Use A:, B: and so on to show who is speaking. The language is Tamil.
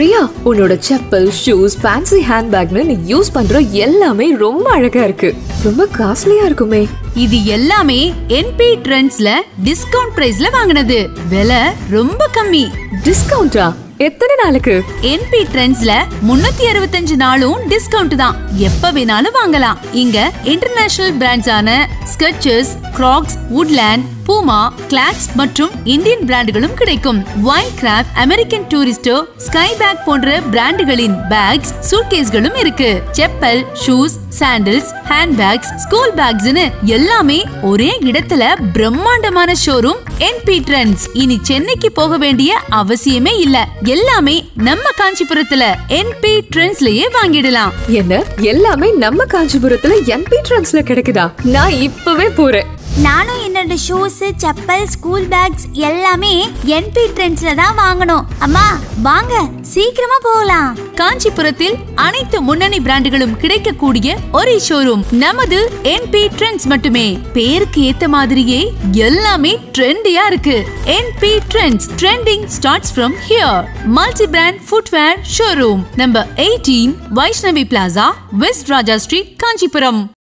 A: பிரியா உன்னோட செப்பல் ஷூஸ் ஃபேன்சி ஹேண்ட்பேக்னு நீ யூஸ் பண்ற எல்லாமே ரொம்ப அழகா இருக்கு ரொம்ப காஸ்ட்லியா இருக்குமே
B: இது எல்லாமே என்பி ட்ரெண்ட்ஸ்ல டிஸ்கவுண்ட் பிரைஸ்ல வாங்கினது விலை ரொம்ப கம்மி
A: டிஸ்கவுண்டா எத்தனை நாளுக்கு
B: என்பி ட்ரெண்ட்ஸ்ல முன்னூத்தி அறுபத்தஞ்சு நாளும் டிஸ்கவுண்ட் தான் எப்ப வேணாலும் வாங்கலாம் இங்க இன்டர்நேஷனல் பிராண்ட்ஸான Skechers Crocs Woodland Puma Clarks மற்றும் இந்தியன் பிராண்டுகளும் கிடைக்கும் Wildcraft American Tourister Sky bag போன்ற பிராண்டுகளின் பேக்ஸ் சூட்கேஸ்களும் இருக்கு chappal shoes sandals handbags school பேக்ஸ்னு எல்லாமே ஒரே இடத்துல பிரம்மாண்டமான ஷோரூம் என்பி ட்ரெண்ட்ஸ் இனி சென்னைக்கு போக வேண்டிய அவசியமே இல்ல எல்லாமே நம்ம காஞ்சிபுரத்துல என்பி ட்ரெண்ட்ஸ்லயே வாங்கிடலாம்
A: என்ன எல்லாமே நம்ம காஞ்சிபுரத்துல என்பி ட்ரெண்ட்ஸ்ல கிடைக்குதா நான் இப்பவே போறேன்
C: நானும் என்னோட ஷூஸ் செப்பல் ஸ்கூல் பேக்ஸ் எல்லாமே என்பி ட்ரெண்ட்ஸ்ல தான் வாங்கணும் அம்மா வாங்க சீக்கிரமா போகலாம்
B: காஞ்சிபுரத்தில் அனைத்து முன்னணி பிராண்டுகளும் கிடைக்கக்கூடிய ஒரே ஷோரூம் நமது என்பி ட்ரெண்ட்ஸ் மட்டுமே பேருக்கு ஏத்த மாதிரியே எல்லாமே ட்ரெண்டியா இருக்கு NB Trends trending starts from here multi brand footwear showroom number eighteen Vaishnavi plaza west Raja street Kanchipuram